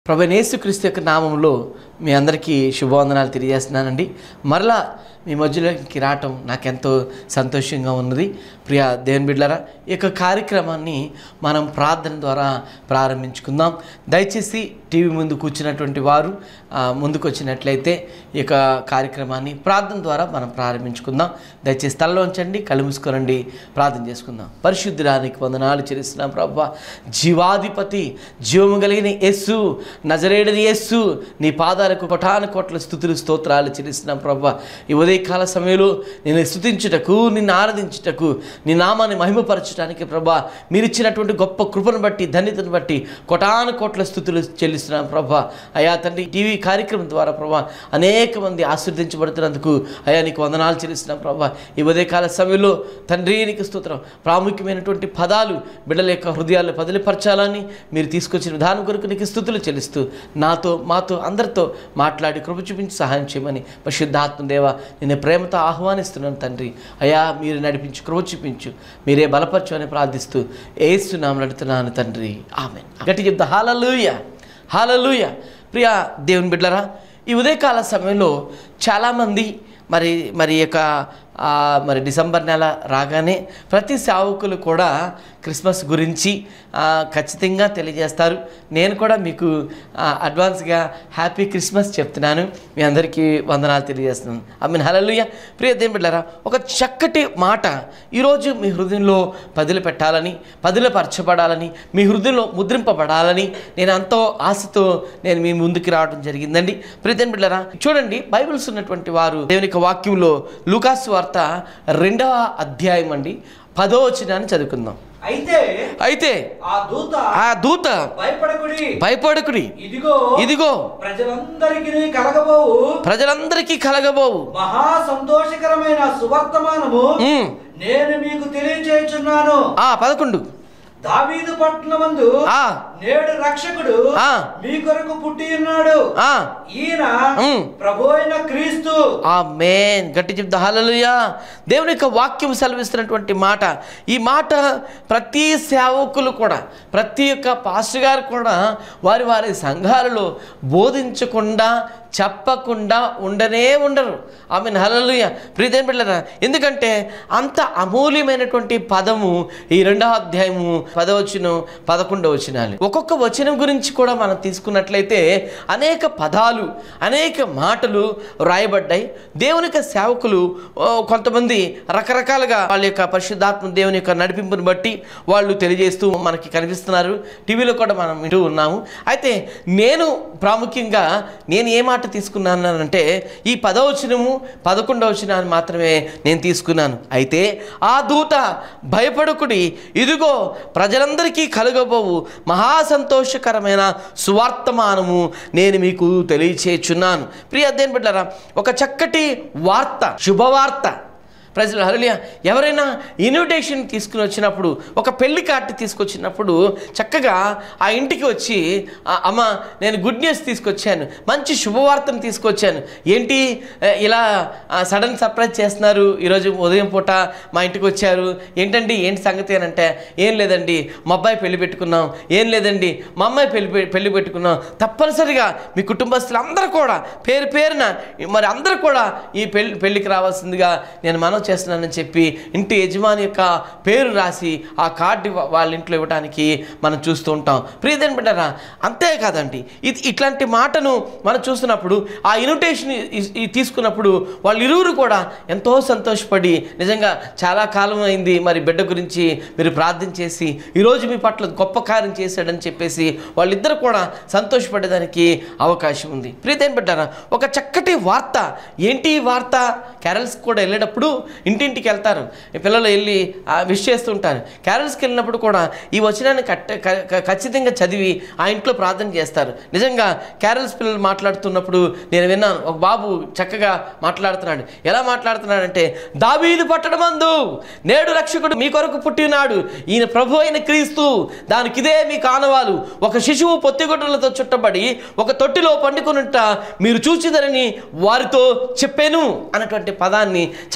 ప్రభు యేసుక్రీస్తు యొక్క నామంలో మీ అందరికీ శుభవందనాలు తెలియజేస్తున్నానండి మరలా మీ మధ్యలోకి రావటం నాకెంతో సంతోషంగా ఉన్నది ప్రియ దేవుని బిడ్డలారా ఈ యొక్క కార్యక్రమాన్ని మనం ప్రార్థన ద్వారా ప్రారంభించుకుందాం దయచేసి టీవీ ముందు కూర్చున్నటువంటి వారు ఆ, ముందుకు వచ్చినట్లయితే ఈ యొక్క కార్యక్రమాన్ని ప్రార్థన ద్వారా మనం ప్రారంభించుకుందాం దయచేసి తలలో ఉంచండి కళ్ళు మూసుకోనండి ప్రార్థన చేసుకుందాం పరిశుద్ధుడానికి వందనాలు చెల్లిస్తున్నాం ప్రభా జీవాధిపతి జీవము కలిగిన యేస్సు నజరేడని యేస్సు నీ పాదాలకు కొటాను కోట్ల స్థుతులు స్తోత్రాలు చెల్లిస్తున్నాం ప్రభా ఈ ఉదయకాల సమయంలో నేను స్థుతించుటకు నిన్ను ఆరాధించుటకు నీ నామాన్ని మహిమపరచడానికి ప్రభా మీరు ఇచ్చినటువంటి గొప్ప కృపను బట్టి ధన్యతను బట్టి కొటాను కోట్ల స్థుతులు చెల్లిస్తున్నాం ప్రభా అయా తండ్రి టీవీ కార్యక్రమం ద్వారా ప్రభా అనేక మంది ఆశీర్వదించబడుతున్నందుకు అయా నీకు వందనాలు చెల్లిస్తున్నాం ప్రభా ఈ ఉదయకాల సమయంలో తండ్రి నీకు స్తోత్రం ప్రాముఖ్యమైనటువంటి పదాలు బిడ్డల యొక్క హృదయాల్లో పదిలిపరచాలని మీరు తీసుకొచ్చిన విధానం కొరకు నీకు స్థుతులు చెల్లిస్తూ నాతో మాతో అందరితో మాట్లాడి కృప చూపించి సహాయం చేయమని పరిశుద్ధాత్మ దేవ నేను ప్రేమతో ఆహ్వానిస్తున్నాను తండ్రి అయా మీరు నడిపించు కృప చూపించు మీరే బలపరచమని ప్రార్థిస్తూ ఏస్తున్నాం నడుతున్నాను తండ్రి ఆమె గట్టి చెప్తా హాలలుయ హాలలుయ ప్రియ దేవుని బిడ్డలరా ఈ ఉదయకాల సమయంలో చాలామంది మరి మరి ఈ యొక్క ఆ, మరి డిసెంబర్ నెల రాగానే ప్రతి సేవకులు కూడా క్రిస్మస్ గురించి ఆ, ఖచ్చితంగా తెలియజేస్తారు నేను కూడా మీకు ఆ, అడ్వాన్స్గా హ్యాపీ క్రిస్మస్ చెప్తున్నాను మీ అందరికీ వందనాలు తెలియజేస్తున్నాను ఐ మీన్ హలలుయ ప్రియ దేని బిడ్డారా ఒక చక్కటి మాట ఈరోజు మీ హృదయంలో పదిలు పెట్టాలని పదిలపరచబడాలని మీ హృదయంలో ముద్రింపబడాలని నేను ఎంతో ఆశతో నేను మీ ముందుకు రావడం జరిగిందండి ప్రియతన్ బిడ్డరా చూడండి బైబిల్స్ ఉన్నటువంటి వారు దేవుని యొక్క వాక్యంలో లూకాసు వార్త రెండవ అధ్యాయం అండి పదో వచనాన్ని చదువుకుందాం అయితే అయితే ఆ దూత ఆ దూత భయపడకుడి భయపడకుడి ఇదిగో ఇదిగో ప్రజలందరికీ కలగబోవు ప్రజలందరికీ కలగబోవు మహా సంతోషకరమైన సువర్తమానము ఉమ్, నేను మీకు తెలియచేయుచున్నాను ఆ పదకొండు దావీదు పట్టణమందు ఆ నేడు రక్షకుడు ఆ. మీ కొరకు పుట్టి ఉన్నాడు ఆ ఈయన ఉమ్. ప్రభు అయిన క్రీస్తు ఆ మేన్ గట్టి చెప్తా హల్లెలూయా దేవుని యొక్క వాక్యం సెలవిస్తున్నటువంటి మాట ఈ మాట ప్రతి సేవకులు కూడా ప్రతి ఒక్క పాస్టర్ గారు కూడా వారి వారి సంఘాలలో బోధించకుండా చెప్పకుండా ఉండనే ఉండరు ఆమె హలలుయ ప్రీతం బిళ్ళరా ఎందుకంటే అంత అమూల్యమైనటువంటి పదము ఈ రెండవ అధ్యాయము పదవచనం పదకొండవ వచనాలు ఒక్కొక్క వచనం గురించి కూడా మనం తీసుకున్నట్లయితే అనేక పదాలు అనేక మాటలు రాయబడ్డాయి దేవుని యొక్క సేవకులు ఓ, కొంతమంది రకరకాలుగా వాళ్ళ యొక్క పరిశుద్ధాత్మ దేవుని యొక్క నడిపింపుని బట్టి వాళ్ళు తెలియజేస్తూ మనకి కనిపిస్తున్నారు టీవీలో కూడా మనం వింటూ ఉన్నాము అయితే నేను ప్రాముఖ్యంగా నేను ఏ మాట తీసుకున్నానంటే ఈ పదవచనము పదకొండవచనాన్ని మాత్రమే నేను తీసుకున్నాను అయితే ఆ దూత భయపడకుడి ఇదిగో ప్రజలందరికీ కలుగబోవు మహా సంతోషకరమైన సువార్తమానము నేను మీకు తెలియచేయుచున్నాను ప్రియ అధ్యయన బిడ్డలారా ఒక చక్కటి వార్త శుభవార్త ప్రజలు హరలియ ఎవరైనా ఇన్విటేషన్ తీసుకుని వచ్చినప్పుడు ఒక పెళ్లి కార్డు తీసుకొచ్చినప్పుడు చక్కగా ఆ ఇంటికి వచ్చి "ఆ, అమ్మ నేను గుడ్ న్యూస్ తీసుకొచ్చాను మంచి శుభవార్తను తీసుకొచ్చాను ఏంటి ఆ, ఇలా సడన్ సర్ప్రైజ్ చేస్తున్నారు ఈరోజు ఉదయం పూట మా ఇంటికి వచ్చారు ఏంటండి ఏంటి సంగతి అని అంటే ఏం లేదండి మా అబ్బాయి పెళ్లి పెట్టుకున్నాం ఏం లేదండి మా అమ్మాయి పెళ్లి పె- పెళ్లి పెట్టుకున్నాం తప్పనిసరిగా మీ కుటుంబస్తులు అందరూ కూడా పేరు పేరున మరి అందరూ కూడా ఈ పెళ్లి పెళ్లికి రావాల్సిందిగా నేను మనం చేస్తున్నానని చెప్పి ఇంటి యజమాని యొక్క పేరు రాసి ఆ కార్డు వా- వాళ్ళ ఇంట్లో ఇవ్వడానికి మనం చూస్తూ ఉంటాం ప్రియదని బిడ్డరా అంతేకాదండి ఇది ఇట్లాంటి మాటను మనం చూస్తున్నప్పుడు ఆ ఇన్విటేషన్ ఇ- ఇ- తీసుకున్నప్పుడు వాళ్ళు ఇరువురు కూడా ఎంతో సంతోషపడి నిజంగా చాలా కాలం అయింది మరి బిడ్డ గురించి మీరు ప్రార్థన చేసి ఈరోజు మీ పట్ల గొప్ప కార్యం చేశాడని చెప్పేసి వాళ్ళిద్దరు కూడా సంతోషపడేదానికి అవకాశం ఉంది ప్రియతేం బిడ్డారా ఒక చక్కటి వార్త ఏంటి ఈ వార్త క్యారల్స్ కూడా వెళ్ళేటప్పుడు ఇంటింటికి వెళ్తారు ఈ పిల్లలు వెళ్ళి విష్ చేస్తుంటారు క్యారల్స్కి వెళ్ళినప్పుడు కూడా ఈ వచనాన్ని కట్ట క- క- ఖచ్చితంగా చదివి ఆ ఇంట్లో ప్రార్థన చేస్తారు నిజంగా క్యారల్స్ పిల్లలు మాట్లాడుతున్నప్పుడు నేను విన్నాను ఒక బాబు చక్కగా మాట్లాడుతున్నాడు ఎలా మాట్లాడుతున్నాడంటే దావీదు పట్టడమందు నేడు రక్షకుడు మీ కొరకు పుట్టినాడు ఈయన ప్రభు అయిన క్రీస్తు దానికి ఇదే మీ కానవాలు ఒక శిశువు పొత్తిగుడ్డలతో చుట్టబడి ఒక తొట్టిలో పండుకొనుంట మీరు చూచిదరని వారితో చెప్పాను అన్నటువంటి పదాన్ని చక్కటి పదాన్ని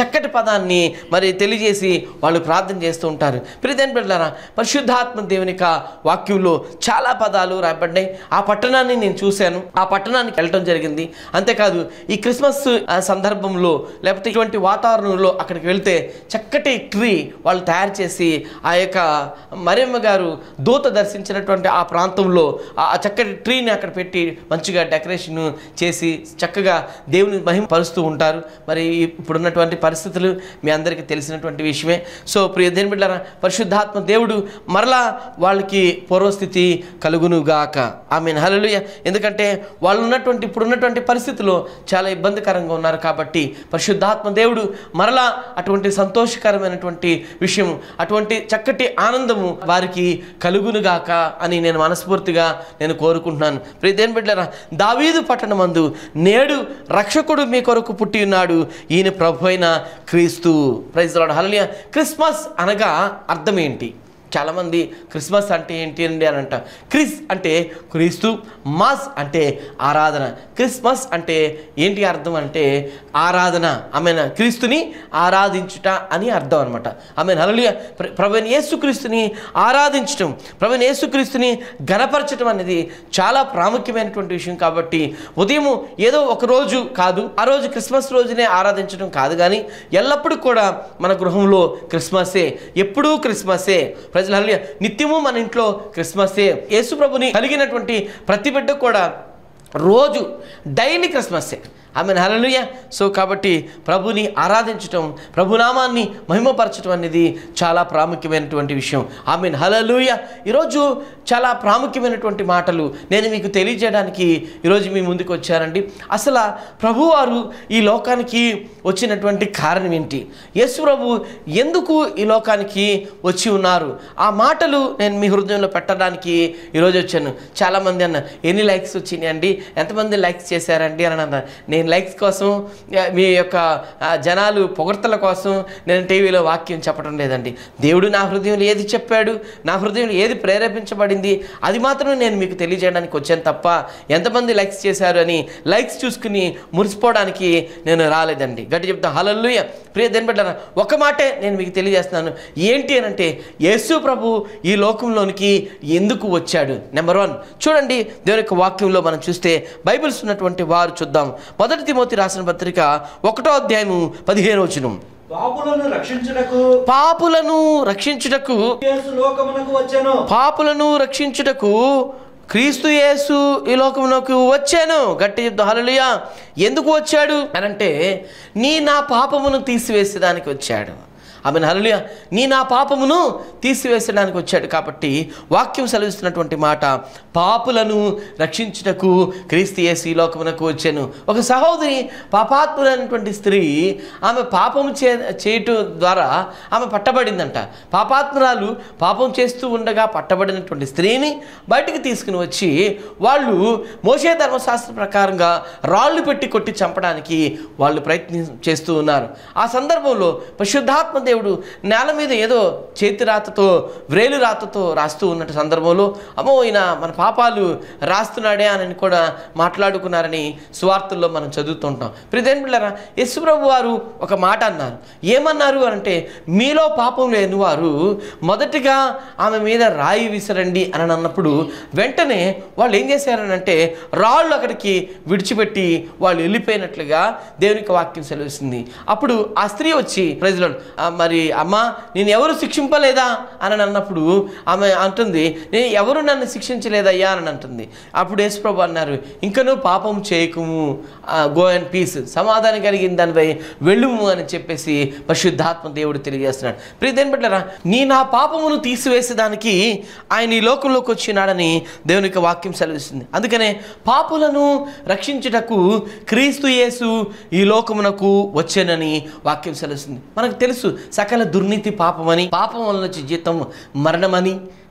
ఆశీర్వాదాన్ని మరి తెలియజేసి వాళ్ళు ప్రార్థన చేస్తూ ఉంటారు ప్రియదేని బిడ్డలారా పరిశుద్ధాత్మ దేవుని యొక్క వాక్యంలో చాలా పదాలు రాయబడ్డాయి ఆ పట్టణాన్ని నేను చూశాను ఆ పట్టణానికి వెళ్ళటం జరిగింది అంతేకాదు ఈ క్రిస్మస్ ఆ, సందర్భంలో లేకపోతే ఇటువంటి వాతావరణంలో అక్కడికి వెళ్తే చక్కటి ట్రీ వాళ్ళు తయారు చేసి ఆ యొక్క మరియమ్మ గారు దూత దర్శించినటువంటి ఆ ప్రాంతంలో ఆ ఆ చక్కటి ట్రీని అక్కడ పెట్టి మంచిగా డెకరేషన్ చేసి చక్కగా దేవుని మహిమ పరుస్తూ ఉంటారు మరి ఇప్పుడున్నటువంటి పరిస్థితులు మీ అందరికీ తెలిసినటువంటి విషయమే సో ప్రియ దేని బిడ్డారా పరిశుద్ధాత్మ దేవుడు మరలా వాళ్ళకి పూర్వస్థితి కలుగునుగాక ఆమె హల్లెలూయా ఎందుకంటే వాళ్ళు ఉన్నటువంటి ఇప్పుడున్నటువంటి పరిస్థితుల్లో చాలా ఇబ్బందికరంగా ఉన్నారు కాబట్టి పరిశుద్ధాత్మ దేవుడు మరలా అటువంటి సంతోషకరమైనటువంటి విషయం అటువంటి చక్కటి ఆనందము వారికి కలుగునుగాక అని నేను మనస్ఫూర్తిగా నేను కోరుకుంటున్నాను ప్రియదేని బిడ్డరా దావీదు పట్టణమందు నేడు రక్షకుడు మీ కొరకు పుట్టి ఉన్నాడు ఈయన ప్రభు అయిన క్రీస్తు ప్రైజ్ హలలియ క్రిస్మస్ అనగా అర్థం ఏంటి చాలామంది క్రిస్మస్ అంటే ఏంటి అండి అని అంట క్రిస్ అంటే క్రీస్తు మాస్ అంటే ఆరాధన క్రిస్మస్ అంటే ఏంటి అర్థం అంటే ఆరాధన ఆమె క్రీస్తుని ఆరాధించుట అని అర్థం అనమాట ఆమె హలలియ ప్రభుని యేసుక్రీస్తుని ఆరాధించటం ప్రభుని యేసుక్రీస్తుని గణపరచడం అనేది చాలా ప్రాముఖ్యమైనటువంటి విషయం కాబట్టి ఉదయం ఏదో ఒక రోజు కాదు ఆ రోజు క్రిస్మస్ రోజునే ఆరాధించడం కాదు కానీ ఎల్లప్పుడూ కూడా మన గృహంలో క్రిస్మసే ఎప్పుడూ క్రిస్మసే ప్రజల హల్లెలూయా. నిత్యము మన ఇంట్లో క్రిస్మసే యేసు ప్రభుని కలిగినటువంటి ప్రతి బిడ్డ కూడా రోజు డైలీ క్రిస్మస్సే ఆమె హలలుయ సో కాబట్టి ప్రభుని ఆరాధించటం ప్రభునామాన్ని మహిమపరచడం అనేది చాలా ప్రాముఖ్యమైనటువంటి విషయం ఆమె హలలుయ ఈరోజు చాలా ప్రాముఖ్యమైనటువంటి మాటలు నేను మీకు తెలియజేయడానికి ఈరోజు మీ ముందుకు వచ్చానండి అసలు ప్రభువారు ఈ లోకానికి వచ్చినటువంటి కారణం ఏంటి యేసు ప్రభు ఎందుకు ఈ లోకానికి వచ్చి ఉన్నారు ఆ మాటలు నేను మీ హృదయంలో పెట్టడానికి ఈరోజు వచ్చాను చాలామంది అన్న ఎన్ని లైక్స్ వచ్చినాయండి ఎంతమంది లైక్స్ చేశారండి అని అన్నారు నేను లైక్స్ కోసం ఆ, మీ యొక్క ఆ, జనాలు పొగడ్తల కోసం నేను టీవీలో వాక్యం చెప్పడం లేదండి దేవుడు నా హృదయంలో ఏది చెప్పాడు నా హృదయంలో ఏది ప్రేరేపించబడింది అది మాత్రం నేను మీకు తెలియజేయడానికి వచ్చాను తప్ప ఎంతమంది లైక్స్ చేశారు అని లైక్స్ చూసుకుని మురిసిపోవడానికి నేను రాలేదండి గట్టి చెప్తా హలల్లుయ ప్రియ దేని బిడ్డ ఒక మాటే నేను మీకు తెలియజేస్తున్నాను ఏంటి అని అంటే యేసు ప్రభు ఈ లోకంలోనికి ఎందుకు వచ్చాడు నెంబర్ వన్ చూడండి దేవుని యొక్క వాక్యంలో మనం చూస్తే బైబిల్స్ ఉన్నటువంటి వారు చూద్దాం మొదటి తిమోతి రాసిన పత్రిక ఒకటో అధ్యాయము పదిహేను వచనం పాపులను రక్షించుటకు పాపులను రక్షించుటకు యేసు లోకమునకు వచ్చాను పాపులను రక్షించుటకు క్రీస్తు యేసు ఈ లోకమునకు వచ్చాను గట్టి చెప్తా హల్లెలూయా ఎందుకు వచ్చాడు అని అంటే నీ నా పాపమును తీసివేసేదానికి వచ్చాడు ఆమె హల్లెలూయా నీ నా పాపమును తీసివేసడానికి వచ్చాడు కాబట్టి వాక్యం సెలవిస్తున్నటువంటి మాట పాపులను రక్షించుటకు క్రీస్తు యేసు ఈ లోకమునకు వచ్చాను ఒక సహోదరి పాపాత్ములైనటువంటి స్త్రీ ఆమె పాపము చే చేయటం ద్వారా ఆమె పట్టబడిందంట పాపాత్మురాలు పాపం చేస్తూ ఉండగా పట్టబడినటువంటి స్త్రీని బయటికి తీసుకుని వచ్చి వాళ్ళు మోసే ధర్మశాస్త్ర ప్రకారంగా రాళ్ళు పెట్టి కొట్టి చంపడానికి వాళ్ళు ప్రయత్నం చేస్తూ ఉన్నారు ఆ సందర్భంలో పరిశుద్ధాత్మ దేవుడు నేల మీద ఏదో చేతి రాతతో వ్రేలు రాతతో రాస్తూ ఉన్న సందర్భంలో అమ్మో ఈయన మన పాపాలు రాస్తున్నాడే అని కూడా మాట్లాడుకున్నారని సువార్తల్లో మనం చదువుతుంటాం ప్రిదేన్ పిల్లరా యశుప్రభు వారు ఒక మాట అన్నారు ఏమన్నారు అని అంటే మీలో పాపం లేని వారు మొదటిగా ఆమె మీద రాయి విసరండి అని అన్నప్పుడు వెంటనే వాళ్ళు ఏం చేశారనంటే రాళ్ళు అక్కడికి విడిచిపెట్టి వాళ్ళు వెళ్ళిపోయినట్లుగా దేవునికి వాక్యం సెలవిస్తుంది అప్పుడు ఆ స్త్రీ వచ్చి ప్రజలు మరి అమ్మ నేను ఎవరు శిక్షింపలేదా అని అన్నప్పుడు ఆమె అంటుంది నేను ఎవరు నన్ను శిక్షించలేదయ్యా అని అంటుంది అప్పుడు యేసుప్రభు అన్నారు ఇంకనూ పాపం చేయకుము గో అండ్ పీస్ సమాధానం కలిగిన దానిపై వెళ్ళుము అని చెప్పేసి పరిశుద్ధాత్మ దేవుడు తెలియజేస్తున్నాడు ప్రియదేని బిడ్డరా నీ నా పాపమును తీసివేసేదానికి ఆయన ఈ లోకంలోకి వచ్చినాడని దేవుని యొక్క వాక్యం సెలవిస్తుంది అందుకనే పాపులను రక్షించుటకు క్రీస్తు యేసు ఈ లోకమునకు వచ్చానని వాక్యం సెలవుస్తుంది మనకు తెలుసు సకల దుర్నీతి పాపమని పాపం వలన వచ్చే జీతం మరణమని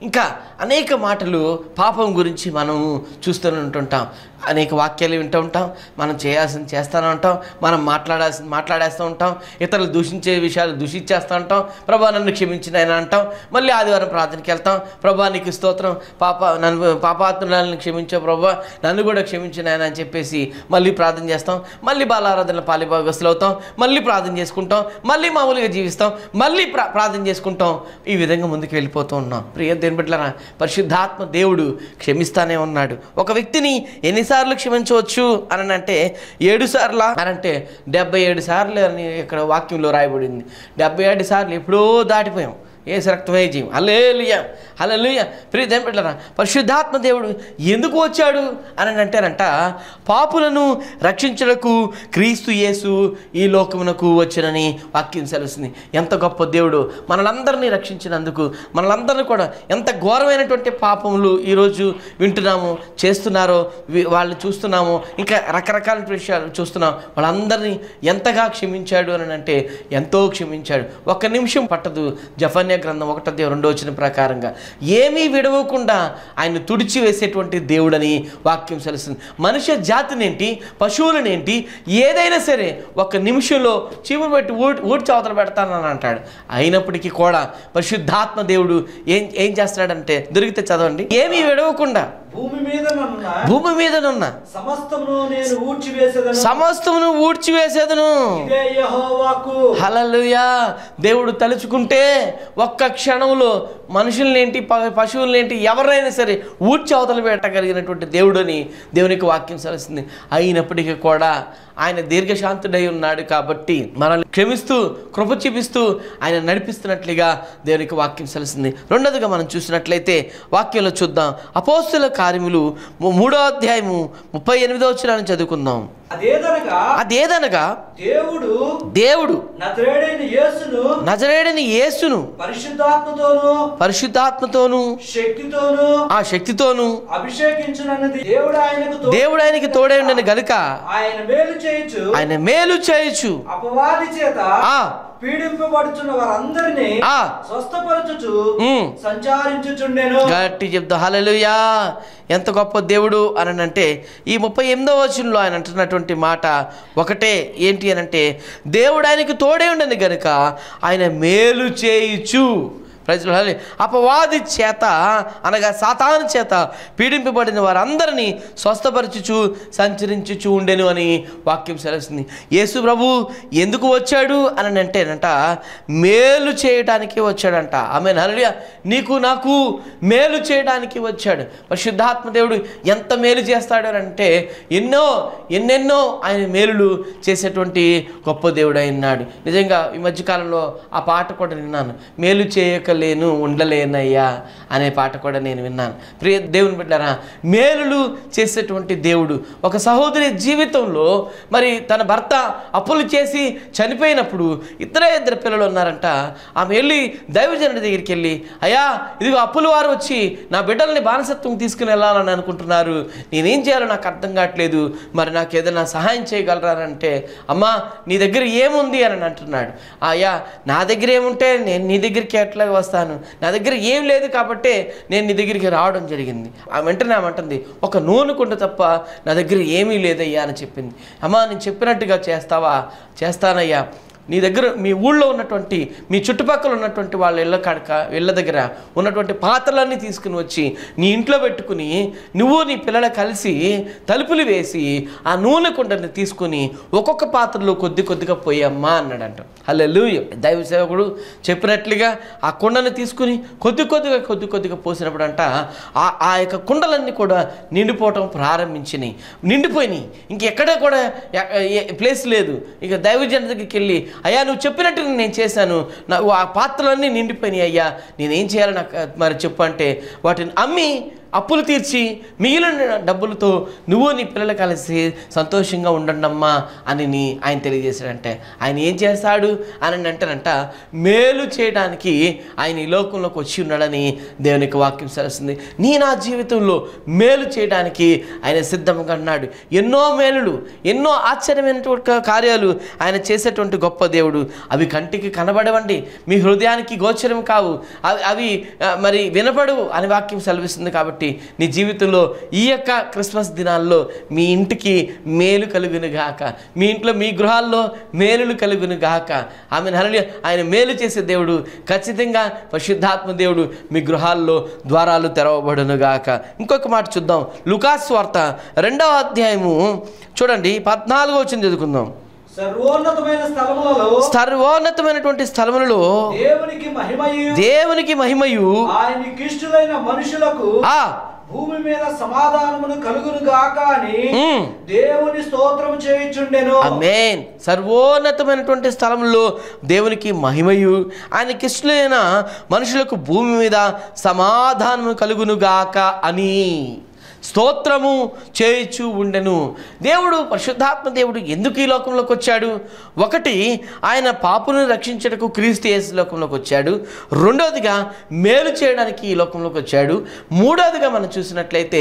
ఇంకా అనేక మాటలు పాపం గురించి మనం చూస్తూనే ఉంటుంటాం అనేక వాక్యాలు వింటూ ఉంటాం మనం చేయాల్సింది చేస్తూనే ఉంటాం మనం మాట్లాడాల్సి మాట్లాడేస్తూ ఉంటాం ఇతరులు దూషించే విషయాలు దూషించేస్తూ ఉంటాం ప్రభా నన్ను క్షమించిన ఆయన అంటాం మళ్ళీ ఆదివారం ప్రార్థనకి వెళ్తాం ప్రభా నీకు స్తోత్రం పాప నన్ను పాపాత్రులను క్షమించే ప్రభా నన్ను కూడా క్షమించిన ఆయన అని చెప్పేసి మళ్ళీ ప్రార్థన చేస్తాం మళ్ళీ బాలారాధన పాలిభాగస్తులు అవుతాం మళ్ళీ ప్రార్థన చేసుకుంటాం మళ్ళీ మామూలుగా జీవిస్తాం మళ్ళీ ప్రా ప్రార్థన చేసుకుంటాం ఈ విధంగా ముందుకు వెళ్ళిపోతూ ఉన్నాం ప్రియ దేని బిడ్డలారా పరిశుద్ధాత్మ దేవుడు క్షమిస్తానే ఉన్నాడు ఒక వ్యక్తిని ఎన్నిసార్లు క్షమించవచ్చు అని అంటే ఏడు సార్లు అని అంటే డెబ్బై ఏడు సార్లు అని ఇక్కడ వాక్యంలో రాయబడింది డెబ్బై ఏడు సార్లు ఎప్పుడో దాటిపోయాం ఏ రక్తమే జీవం హలేలుయ హలేలుయ ప్రియ దేని బిడ్డలారా పరిశుద్ధాత్మ దేవుడు ఎందుకు వచ్చాడు అని అంటారంట పాపులను రక్షించడకు క్రీస్తు యేసు ఈ లోకమునకు వచ్చినని వాక్యం సెలవుస్తుంది ఎంత గొప్ప దేవుడు మనలందరినీ రక్షించినందుకు మనలందరినీ కూడా ఎంత ఘోరమైనటువంటి పాపములు ఈరోజు వింటున్నాము చేస్తున్నారో వి- వాళ్ళు చూస్తున్నాము ఇంకా రకరకాల విషయాలు చూస్తున్నాం వాళ్ళందరినీ ఎంతగా క్షమించాడు అని అంటే ఎంతో క్షమించాడు ఒక్క నిమిషం పట్టదు జఫన్య గ్రంథం ఒకటో రెండో వచ్చిన ప్రకారంగా ఏమీ విడవకుండా ఆయన తుడిచి వేసేటువంటి దేవుడని వాక్యం సెలుస్తుంది మనుష్య జాతినేంటి పశువులనేంటి ఏదైనా సరే ఒక్క నిమిషంలో చీపురు పెట్టి ఊడి ఊడ్చి అవతల పెడతానని అంటాడు అయినప్పటికీ కూడా పరిశుద్ధాత్మ దేవుడు ఏం ఏం చేస్తాడంటే దొరికితే చదవండి ఏమీ విడవకుండా భూమి మీద నన్న భూమి మీదనున్న సమస్తమును నేను ఊడ్చివేసేదను సమస్తమును ఊడ్చివేసేదను ఇదే యెహోవాకు హలలుయా దేవుడు తలుచుకుంటే ఒక్క క్షణంలో మనుషులనేంటి ప- పశువులనేంటి ఎవరైనా సరే ఊడ్చి అవతల పెట్టగలిగినటువంటి దేవుడని దేవునికి వాక్యం సలస్తుంది అయినప్పటికీ కూడా ఆయన దీర్ఘశాంతుడై ఉన్నాడు కాబట్టి మనల్ని క్షమిస్తూ కృప చూపిస్తూ ఆయన నడిపిస్తున్నట్లుగా దేవునికి వాక్యం సలస్తుంది రెండోదిగా మనం చూసినట్లయితే వాక్యంలో చూద్దాం అపోస్తుల కార్యములు మూ- మూడో అధ్యాయము ముప్పై ఎనిమిదో వచ్చినాన్ని చదువుకుందాం అదేదనగా అదేదనగా దేవుడు దేవుడు నజరేడైన యేసును నజరేడని యేసును పరిశుద్ధాత్మతోను పరిశుద్ధాత్మతోను శక్తితోను ఆ శక్తితోను అభిషేకించునన్నది దేవుడు ఆయనకు తో- దేవుడు ఆయనకి తోడే ఉండని గనుక ఆయన మేలు చేయొచ్చు ఆయన మేలు చేయొచ్చు అపవాది చేత ఆ పీడింపబడుచున్న వారందరినీ ఆ. స్వస్థపరచుచు ఉమ్. సంచారించుచుండెను గట్టి చెప్తా హల్లెలూయా ఎంత గొప్ప దేవుడు అని అంటే ఈ ముప్పై ఎనిమిదవ వచనంలో ఆయన అంటున్నటువంటి మాట ఒకటే ఏంటి అని అంటే దేవుడు ఆయనకి తోడే ఉండని గనుక ఆయన మేలు చేయుచు ప్రజలు హల్లెలూయా. అపవాది చేత అనగా సాతాను చేత పీడింపబడిన వారందరినీ స్వస్థపరచుచు సంచరించుచు ఉండెను అని వాక్యం సెలవుస్తుంది యేసు ప్రభు ఎందుకు వచ్చాడు అని అంటేనంట మేలు చేయడానికి వచ్చాడంట ఆమె హల్లెలూయా నీకు నాకు మేలు చేయడానికి వచ్చాడు పరిశుద్ధాత్మ దేవుడు ఎంత మేలు చేస్తాడు అని అంటే ఎన్నో ఎన్నెన్నో ఆయన మేలులు చేసేటువంటి గొప్ప దేవుడు అయినాడు నిజంగా ఈ మధ్యకాలంలో ఆ పాట కూడా విన్నాను మేలు చేయకలేను ఉండలేనయ్యా అనే పాట కూడా నేను విన్నాను ప్రియ దేవుని బిడ్డారా మేలులు చేసేటువంటి దేవుడు ఒక సహోదరి జీవితంలో మరి తన భర్త అప్పులు చేసి చనిపోయినప్పుడు ఇద్దరే ఇద్దరు పిల్లలు ఉన్నారంట ఆమె వెళ్ళి దైవజనుడి దగ్గరికి వెళ్ళి అయ్యా ఇదిగో అప్పుల వారు వచ్చి నా బిడ్డల్ని బానిసత్వం తీసుకుని వెళ్ళాలని అనుకుంటున్నారు నేనేం చేయాలో నాకు అర్థం కావట్లేదు మరి నాకు ఏదైనా సహాయం చేయగలరా అని అంటే అమ్మా నీ దగ్గర ఏముంది అని అంటున్నాడు అయ్యా నా దగ్గర ఏముంటే నేను నీ దగ్గరికి ఎట్లా వస్తాను నా దగ్గర ఏం లేదు కాబట్టే నేను నీ దగ్గరికి రావడం జరిగింది ఆ వెంటనే ఆమె అంటుంది ఒక నూనె కుండ తప్ప నా దగ్గర ఏమీ లేదయ్యా అని చెప్పింది అమ్మా నేను చెప్పినట్టుగా చేస్తావా చేస్తానయ్యా నీ దగ్గర మీ ఊళ్ళో ఉన్నటువంటి మీ చుట్టుపక్కల ఉన్నటువంటి వాళ్ళ ఇళ్ళ కడక ఇళ్ళ దగ్గర ఉన్నటువంటి పాత్రలన్నీ తీసుకుని వచ్చి నీ ఇంట్లో పెట్టుకుని నువ్వు నీ పిల్లలు కలిసి తలుపులు వేసి ఆ నూనె కుండని తీసుకుని ఒక్కొక్క పాత్రలో కొద్ది కొద్దిగా పోయమ్మా అన్నాడంట హల్లెలూ దైవ సేవకుడు చెప్పినట్లుగా ఆ కుండని తీసుకుని కొద్ది కొద్దిగా కొద్ది కొద్దిగా పోసినప్పుడు అంట ఆ ఆ యొక్క కుండలన్నీ కూడా నిండిపోవటం ప్రారంభించినాయి నిండిపోయినాయి ఇంకెక్కడ కూడా ఎ- ఏ- ప్లేస్ లేదు ఇక దైవజన దగ్గరికి వెళ్ళి అయ్యా నువ్వు చెప్పినట్టు నేను చేశాను నా ఆ పాత్రలన్నీ నిండిపోయినాయి అయ్యా నేనేం చేయాలో నాకు మరి చెప్పు అంటే వాటిని అమ్మి అప్పులు తీర్చి మిగిలిన డబ్బులతో నువ్వు నీ పిల్లలు కలిసి సంతోషంగా ఉండండమ్మా అని నీ ఆయన తెలియజేశాడంటే ఆయన ఏం చేస్తాడు అని అంటారంట మేలు చేయడానికి ఆయన ఈ లోకంలోకి వచ్చి ఉన్నాడని దేవుని యొక్క వాక్యం సరుస్తుంది నీ నా జీవితంలో మేలు చేయడానికి ఆయన సిద్ధంగా ఉన్నాడు ఎన్నో మేలులు ఎన్నో ఆశ్చర్యమైనటువంటి కార్యాలు ఆయన చేసేటువంటి గొప్ప దేవుడు అవి కంటికి కనబడవండి మీ హృదయానికి గోచరం కావు అవి అవి ఆ, మరి వినపడు అని వాక్యం సెలవిస్తుంది కాబట్టి నీ జీవితంలో ఈ యొక్క క్రిస్మస్ దినాల్లో మీ ఇంటికి మేలు కలుగును గాక మీ ఇంట్లో మీ గృహాల్లో మేలులు కలుగును గాక ఆమె హరళి ఆయన మేలు చేసే దేవుడు ఖచ్చితంగా పరిశుద్ధాత్మ దేవుడు మీ గృహాల్లో ద్వారాలు తెరవబడును గాక ఇంకొక మాట చూద్దాం లుకాస్ వార్త రెండవ అధ్యాయము చూడండి పద్నాలుగో వచ్చింది చదువుకుందాం సర్వోన్నతమైన స్థలములలో సర్వోన్నతమైనటువంటి స్థలములలో దేవునికి మహిమయు దేవునికి మహిమయు ఆయనకి ఇష్టలైన మనుషులకు ఆ భూమి మీద సమాధానమును కలుగును గాక అని ఉమ్. దేవుని స్తోత్రం చేయుచుండెను అమేన్ సర్వోన్నతమైనటువంటి స్థలంలో దేవునికి మహిమయు ఆయనకి ఇష్టలైన మనుషులకు భూమి మీద సమాధానము కలుగునుగాక అని స్తోత్రము చేయుచు ఉండెను దేవుడు పరిశుద్ధాత్మ దేవుడు ఎందుకు ఈ లోకంలోకి వచ్చాడు ఒకటి ఆయన పాపులను రక్షించటకు క్రీస్తు యేసు లోకంలోకి వచ్చాడు రెండవదిగా మేలు చేయడానికి ఈ లోకంలోకి వచ్చాడు మూడవదిగా మనం చూసినట్లయితే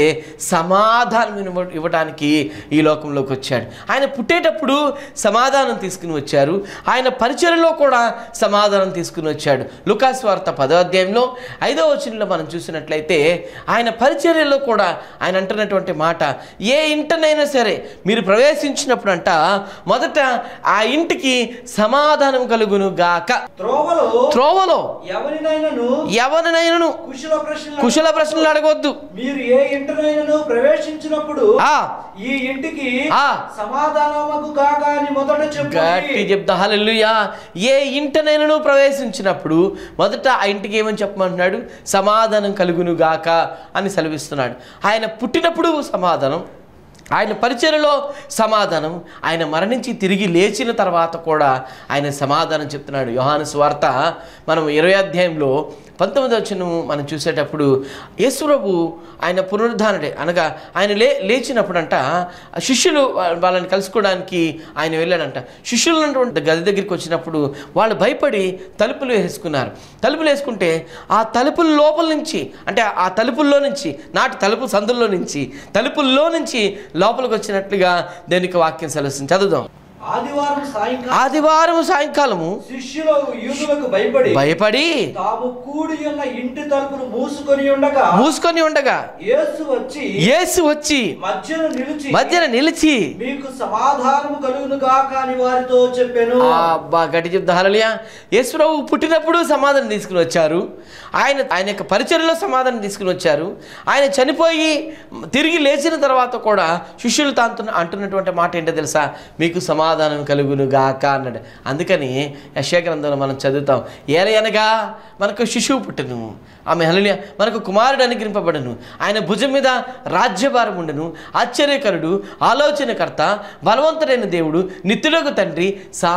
సమాధానం ఇవ్వ- ఇవ్వడానికి ఈ లోకంలోకి వచ్చాడు ఆయన పుట్టేటప్పుడు సమాధానం తీసుకుని వచ్చారు ఆయన పరిచయలో కూడా సమాధానం తీసుకుని వచ్చాడు లుకాస్ వార్త పదో అధ్యాయంలో ఐదో వచనంలో మనం చూసినట్లయితే ఆయన పరిచర్యలో కూడా ఆయన అంటున్నటువంటి మాట ఏ ఇంటనైనా సరే మీరు ప్రవేశించినప్పుడు అంట మొదట ఆ ఇంటికి సమాధానం కలుగును గాక త్రోవలో త్రోవలో ఎవరినైనను ఎవరినైనను కుశల ప్రశ్నలు కుశల ప్రశ్నలు అడగవద్దు మీరు ఏ ఇంటినైనను ప్రవేశించినప్పుడు ఆ ఈ ఇంటికి ఆ. సమాధానముకు కాక అని మొదట గట్టి చెప్పు చెప్తా హల్లెలూయా ఏ ఇంటనైనా ప్రవేశించినప్పుడు మొదట ఆ ఇంటికి ఏమని చెప్పమంటున్నాడు సమాధానం కలుగును గాక అని సెలవిస్తున్నాడు ఆయన పుట్టినప్పుడు సమాధానం ఆయన పరిచయలో సమాధానం ఆయన మరణించి తిరిగి లేచిన తర్వాత కూడా ఆయన సమాధానం చెప్తున్నాడు యోహాను స్వార్త మనం ఇరవై అధ్యాయంలో పంతొమ్మిది వచ్చిన మనం చూసేటప్పుడు యేసుప్రభు ఆయన పునరుద్ధానుడే అనగా ఆయన లే లేచినప్పుడంట ఆ శిష్యులు వా- వాళ్ళని కలుసుకోవడానికి ఆయన వెళ్ళాడంట శిష్యులు ఉన్నటువంటి గది దగ్గరికి వచ్చినప్పుడు వాళ్ళు భయపడి తలుపులు వేసుకున్నారు తలుపులు వేసుకుంటే ఆ తలుపుల లోపల నుంచి అంటే ఆ తలుపుల్లో నుంచి నాటి తలుపు సందుల్లో నుంచి తలుపుల్లో నుంచి లోపలికి వచ్చినట్లుగా దేనికి వాక్యం సెలవుస్తుంది చదువుదాం ఆదివారం సాయంకాలం ఆదివారం సాయంకాలము శిష్యులు యూదులకు భయపడి భయపడి తాము కూడి ఉన్న ఇంటి తలుపులు మూసుకొని ఉండగా మూసుకొని ఉండగా యేసు వచ్చి యేసు వచ్చి మధ్యన నిలిచి మధ్యన నిలిచి మీకు సమాధానము కలుగును గాక అని వారితో చెప్పాను అబ్బా గట్టి చెప్తా హరలియా యేసుప్రభు పుట్టినప్పుడు సమాధానం తీసుకుని వచ్చారు ఆయన ఆయన యొక్క పరిచయలో సమాధానం తీసుకుని వచ్చారు ఆయన చనిపోయి తిరిగి లేచిన తర్వాత కూడా శిష్యులు తాను అంటున్నటువంటి మాట ఏంటో తెలుసా మీకు సమాధానం కలుగును గాక అన్నాడు అందుకని యశా గ్రంథంలో మనం చదువుతాం ఏలయనగా మనకు శిశువు పుట్టను ఆమె హలియ మనకు కుమారుడు అనుగ్రహింపబడను ఆయన భుజం మీద రాజ్యభారం ఉండను ఆశ్చర్యకరుడు ఆలోచనకర్త బలవంతుడైన దేవుడు నిత్యులకు తండ్రి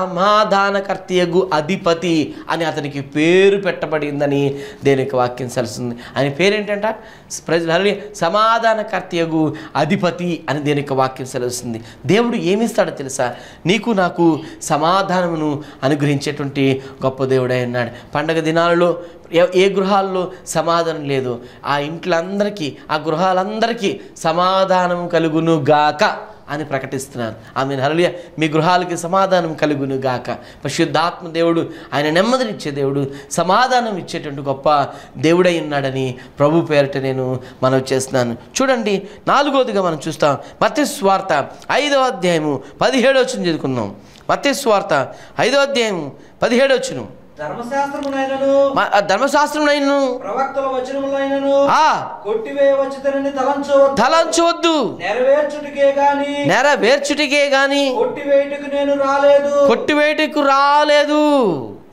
సమాధానకర్తయగు అధిపతి అని అతనికి పేరు పెట్టబడిందని దేనికి వాక్యం సలుస్తుంది ఆయన పేరేంటంట ప్రజలు హలియ సమాధానకర్తయగు అధిపతి అని దేనికి వాక్యం సెలవుస్తుంది దేవుడు ఏమిస్తాడో తెలుసా నీకు నాకు సమాధానమును అనుగ్రహించేటువంటి గొప్ప దేవుడై ఉన్నాడు పండగ దినాలలో ఏ- ఏ గృహాల్లో సమాధానం లేదు ఆ ఇంట్లందరికీ ఆ గృహాలందరికీ సమాధానం కలుగును గాక అని ప్రకటిస్తున్నాను ఆమె హరలియ మీ గృహాలకి సమాధానం కలుగును గాక పరిశుద్ధాత్మ దేవుడు ఆయన నెమ్మదినిచ్చే దేవుడు సమాధానం ఇచ్చేటువంటి గొప్ప దేవుడై ఉన్నాడని ప్రభు పేరిట నేను మనం చేస్తున్నాను చూడండి నాలుగోదిగా మనం చూస్తాం మత్స్య స్వార్త ఐదవ అధ్యాయము పదిహేడు వచ్చిన చదువుకుందాం మత్స్య స్వార్త ఐదవ అధ్యాయము పదిహేడు వచ్చును ధర్మశాస్త్రమునైనను ధర్మశాస్త్రం ప్రవక్తల వచనములైనను ఆ కొట్టివేయవచ్చుతనని తలంచవద్దు తలంచవద్దు నెరవేర్చుటకే గాని నెరవేర్చుటికే గాని కొట్టివేయుటకు నేను రాలేదు కొట్టివేటుకు రాలేదు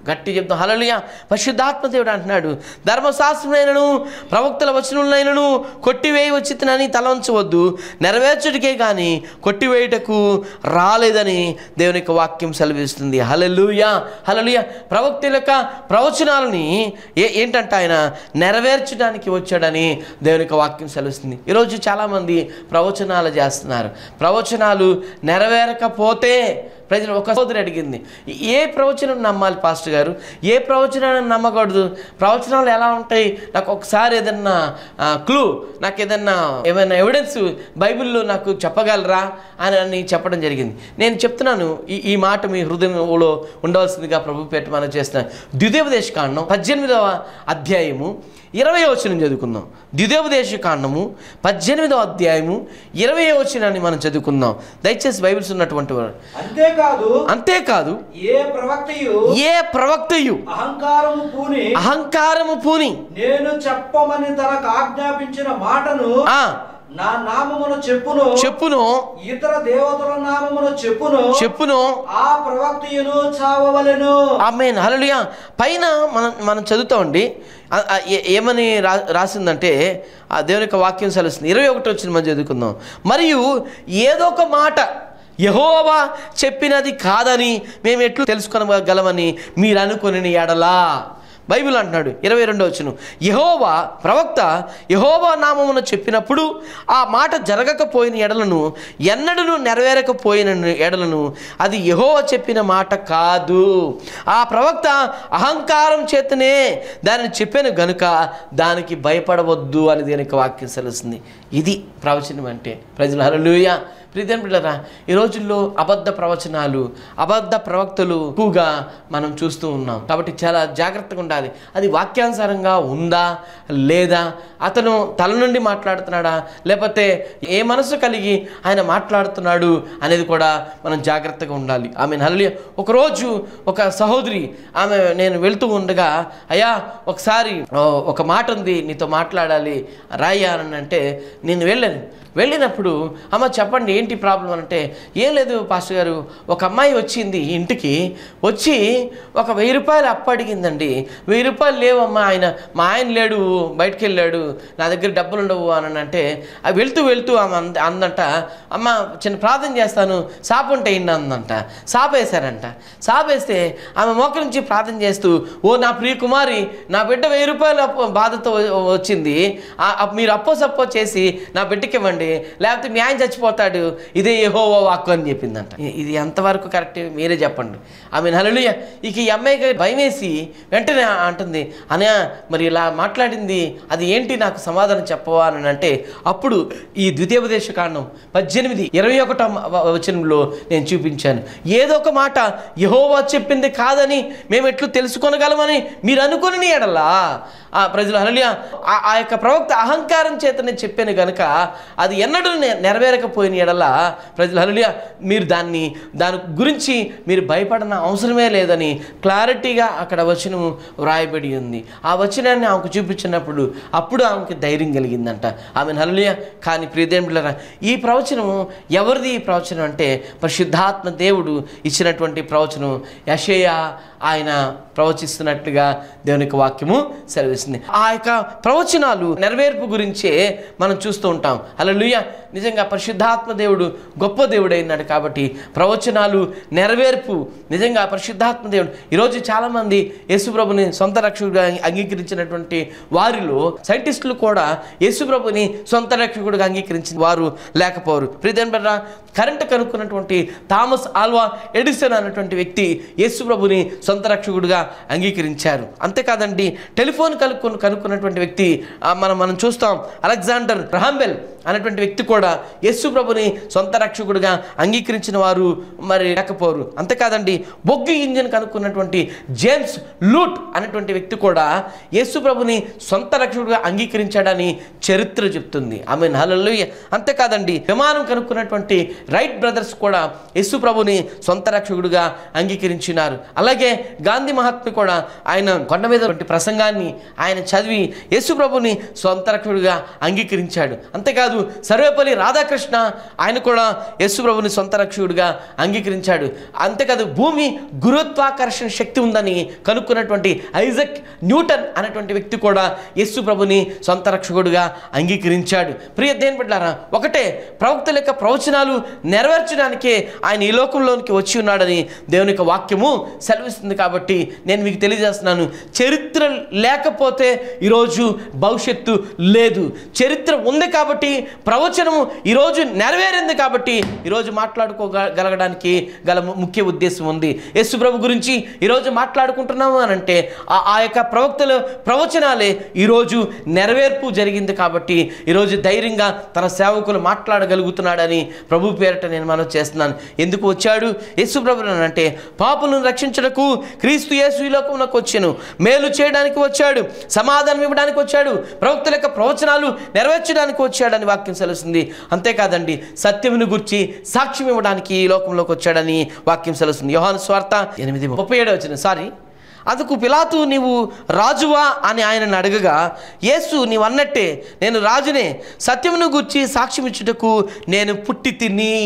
గట్టి చెప్తాం హలలుయ పరిశుద్ధాత్మ దేవుడు అంటున్నాడు ధర్మశాస్త్రమైనను ప్రవక్తల వచనములైనను కొట్టివేయి వచ్చినని తలంచవద్దు నెరవేర్చుడికే కానీ కొట్టివేయుటకు రాలేదని దేవుని యొక్క వాక్యం సెలవిస్తుంది హలలుయ హలలుయ ప్రవక్తుల యొక్క ప్రవచనాలని ఏ ఏంటంటే ఆయన నెరవేర్చడానికి వచ్చాడని దేవుని యొక్క వాక్యం సెలవిస్తుంది ఈరోజు చాలామంది ప్రవచనాలు చేస్తున్నారు ప్రవచనాలు నెరవేరకపోతే ప్రజలు ఒక సోదరి అడిగింది ఏ ప్రవచనం నమ్మాలి పాస్టర్ గారు ఏ ప్రవచనాన్ని నమ్మకూడదు ప్రవచనాలు ఎలా ఉంటాయి నాకు ఒకసారి ఏదన్నా క్లూ నాకు ఏదన్నా ఏమైనా ఎవిడెన్స్ బైబిల్లో నాకు చెప్పగలరా అని అని చెప్పడం జరిగింది నేను చెప్తున్నాను ఈ ఈ మాట మీ హృదయంలో ఉండవలసిందిగా ప్రభు పెట్టి మనం చేస్తున్నాను ద్వితీయోపదేశ కాండం పద్దెనిమిదవ అధ్యాయము ఇరవై వచనం చదువుకుందాం ద్వితీయోపదేశ కాండము పద్దెనిమిదవ అధ్యాయము ఇరవై వచనాన్ని మనం చదువుకుందాం దయచేసి బైబిల్స్ ఉన్నటువంటి వారు అంతేకాదు అంతేకాదు ఏ ప్రవక్తయు ఏ ప్రవక్తయు అహంకారము పూని అహంకారము పూని నేను చెప్పమని తనకు ఆజ్ఞాపించిన మాటను ఆ నా నామమును చెప్పును చెప్పును ఇతర దేవతల నామమును చెప్పును చెప్పును ఆ ప్రవక్తయును చావవలెను ఆమెన్ హల్లెలూయా పైన మనం మనం చదువుతామండి ఆ- ఆ ఏ- ఏమని రా రాసిందంటే ఆ దేవుని యొక్క వాక్యం సెలవుస్తుంది ఇరవై ఒకటి వచ్చిన మనం చదువుకుందాం మరియు ఏదో ఒక మాట యహోవా చెప్పినది కాదని మేము ఎట్లు తెలుసుకోగలమని మీరు అనుకుని ఎడలా బైబిల్ అంటున్నాడు ఇరవై రెండో వచ్చును యహోవా ప్రవక్త యహోవా నామమున చెప్పినప్పుడు ఆ మాట జరగకపోయిన ఎడలను ఎన్నడను నెరవేరకపోయిన ఎడలను అది యహోవా చెప్పిన మాట కాదు ఆ ప్రవక్త అహంకారం చేతనే దానిని చెప్పాను గనుక దానికి భయపడవద్దు అని దీనికి వాక్యం సెలుస్తుంది ఇది ప్రవచనం అంటే ప్రజలు హరలుయ ప్రీతం పిల్లరా ఈ రోజుల్లో అబద్ధ ప్రవచనాలు అబద్ధ ప్రవక్తలు ఎక్కువగా మనం చూస్తూ ఉన్నాం కాబట్టి చాలా జాగ్రత్తగా ఉండాలి అది వాక్యానుసారంగా ఉందా లేదా అతను తల నుండి మాట్లాడుతున్నాడా లేకపోతే ఏ మనసు కలిగి ఆయన మాట్లాడుతున్నాడు అనేది కూడా మనం జాగ్రత్తగా ఉండాలి ఆమె హల్లి ఒకరోజు ఒక సహోదరి ఆమె నేను వెళ్తూ ఉండగా అయ్యా ఒకసారి ఓ, ఒక మాట ఉంది నీతో మాట్లాడాలి రాయ్యా అని అంటే నేను వెళ్ళాను వెళ్ళినప్పుడు అమ్మ చెప్పండి ఏంటి ప్రాబ్లం అని అంటే ఏం లేదు పాస్టర్ గారు ఒక అమ్మాయి వచ్చింది ఇంటికి వచ్చి ఒక వెయ్యి రూపాయలు అప్పు అడిగిందండి వెయ్యి రూపాయలు లేవమ్మా ఆయన మా ఆయన లేడు బయటికి వెళ్ళాడు నా దగ్గర డబ్బులు ఉండవు అని అంటే అవి వెళ్తూ వెళ్తూ ఆమె అంద అందంట అమ్మ చిన్న ప్రార్థన చేస్తాను సాపు ఉంటే ఇన్న అందంట సాపేశారంట సాపేస్తే ఆమె మోక నుంచి ప్రార్థన చేస్తూ ఓ నా ప్రియ కుమారి నా బిడ్డ వెయ్యి రూపాయలు అప్పు బాధతో వ- వచ్చింది ఆ- ఆ- మీరు అప్పో సప్పో చేసి నా బిడ్డకి ఇవ్వండి లేకపోతే మీ ఆయన చచ్చిపోతాడు ఇదే యెహోవా వాక్కు అని చెప్పిందంట ఇ- ఇది ఎంతవరకు కరెక్ట్ మీరే చెప్పండి ఆమె హల్లెలూయా ఇక ఈ అమ్మాయికి భయం వేసి వెంటనే అంటుంది అనే మరి ఇలా మాట్లాడింది అది ఏంటి నాకు సమాధానం చెప్పవా అని అంటే అప్పుడు ఈ ద్వితీయోపదేశ కాండం పద్దెనిమిది ఇరవై ఒకటో వచనంలో నేను చూపించాను ఏదో ఒక మాట యహోవా చెప్పింది కాదని మేము ఎట్లు తెలుసుకొనగలమని మీరు అనుకుని ఎడలా ఆ ప్రజలు హరలియా ఆ యొక్క ప్రవక్త అహంకారం చేతనే చెప్పాను గనుక అది ఎన్నడూ నె- నెరవేరకపోయిన ఎడల ప్రజలు హరలియా మీరు దాన్ని దాని గురించి మీరు భయపడిన అవసరమే లేదని క్లారిటీగా అక్కడ వచనం వ్రాయబడి ఉంది ఆ వచనాన్ని ఆమెకు చూపించినప్పుడు అప్పుడు ఆమెకి ధైర్యం కలిగిందంట ఆమె హరలియా కానీ ప్రియదేవులరా ఈ ప్రవచనం ఎవరిది ఈ ప్రవచనం అంటే పరిశుద్ధాత్మ దేవుడు ఇచ్చినటువంటి ప్రవచనం యషయా ఆయన ప్రవచిస్తున్నట్లుగా దేవుని యొక్క వాక్యము సెలవిస్తుంది ఆ యొక్క ప్రవచనాలు నెరవేర్పు గురించే మనం చూస్తూ ఉంటాం అలా నిజంగా పరిశుద్ధాత్మ దేవుడు గొప్ప దేవుడు అయినాడు కాబట్టి ప్రవచనాలు నెరవేర్పు నిజంగా పరిశుద్ధాత్మ దేవుడు ఈరోజు చాలామంది యేసుప్రభుని సొంత రక్షకుడిగా అంగీకరించినటువంటి వారిలో సైంటిస్టులు కూడా యేసుప్రభుని సొంత రక్షకుడిగా అంగీకరించిన వారు లేకపోరు ప్రియదేన్ బెర్రా కరెంట్ కనుక్కున్నటువంటి థామస్ ఆల్వా ఎడిసన్ అన్నటువంటి వ్యక్తి యేసుప్రభుని సొంత రక్షకుడిగా అంగీకరించారు అంతేకాదండి టెలిఫోన్ కనుక్కొని కనుక్కున్నటువంటి వ్యక్తి ఆ, మనం మనం చూస్తాం అలెగ్జాండర్ రహాంబెల్ అనేటువంటి వ్యక్తి కూడా యేసు ప్రభుని సొంత రక్షకుడిగా అంగీకరించిన వారు మరి లేకపోరు అంతేకాదండి బొగ్గు ఇంజిన్ కనుక్కున్నటువంటి జేమ్స్ లూట్ అనేటువంటి వ్యక్తి కూడా యేసు ప్రభుని సొంత రక్షకుడిగా అంగీకరించాడని చరిత్ర చెప్తుంది ఆమె హల్లెలూయా అంతేకాదండి విమానం కనుక్కున్నటువంటి రైట్ బ్రదర్స్ కూడా యేసు ప్రభుని సొంత రక్షకుడిగా అంగీకరించినారు అలాగే గాంధీ మహాత్మ కూడా ఆయన కొండ మీద ఉన్నటువంటి ప్రసంగాన్ని ఆయన చదివి యేసుప్రభుని సొంత రక్షకుడిగా అంగీకరించాడు అంతేకాదు సర్వేపల్లి రాధాకృష్ణ ఆయన కూడా యేసుప్రభుని సొంత రక్షకుడిగా అంగీకరించాడు అంతేకాదు భూమి గురుత్వాకర్షణ శక్తి ఉందని కనుక్కున్నటువంటి ఐజక్ న్యూటన్ అనేటువంటి వ్యక్తి కూడా యేసు ప్రభుని సొంత రక్షకుడిగా అంగీకరించాడు ప్రియ దేని బిడ్డారా ఒకటే ప్రవక్తల యొక్క ప్రవచనాలు నెరవేర్చడానికే ఆయన ఈ లోకంలోనికి వచ్చి ఉన్నాడని దేవుని యొక్క వాక్యము సెలవిస్తుంది కాబట్టి నేను మీకు తెలియజేస్తున్నాను చరిత్ర లేకపోతే ఈరోజు భవిష్యత్తు లేదు చరిత్ర ఉంది కాబట్టి ప్రవచనము ఈరోజు నెరవేరింది కాబట్టి ఈరోజు మాట్లాడుకోగలగడానికి గల ము- ముఖ్య ఉద్దేశం ఉంది యేసు ప్రభు గురించి ఈరోజు మాట్లాడుకుంటున్నాము అని అంటే ఆ ఆ యొక్క ప్రవక్తల ప్రవచనాలే ఈరోజు నెరవేర్పు జరిగింది కాబట్టి ఈరోజు ధైర్యంగా తన సేవకులు మాట్లాడగలుగుతున్నాడని ప్రభు పేరట నేను మనం చేస్తున్నాను ఎందుకు వచ్చాడు యేసు ప్రభు అని అంటే పాపులను రక్షించడకు క్రీస్తు యేసు ఈ లోకమునకు వచ్చాను మేలు చేయడానికి వచ్చాడు సమాధానం ఇవ్వడానికి వచ్చాడు ప్రవక్తల యొక్క ప్రవచనాలు నెరవేర్చడానికి వచ్చాడని వాక్యం సెలవుస్తుంది అంతేకాదండి సత్యమును గుర్చి సాక్ష్యం ఇవ్వడానికి ఈ లోకంలోకి వచ్చాడని వాక్యం సెలవుస్తుంది యోహాను స్వార్థ ఎనిమిది ముప్పై ఏడు వచ్చిన సారీ అందుకు పిలాతు నీవు రాజువా అని ఆయనను అడగగా యేసు నీవు అన్నట్టే నేను రాజునే సత్యమును గుర్చి సాక్ష్యం ఇచ్చుటకు నేను పుట్టి తిని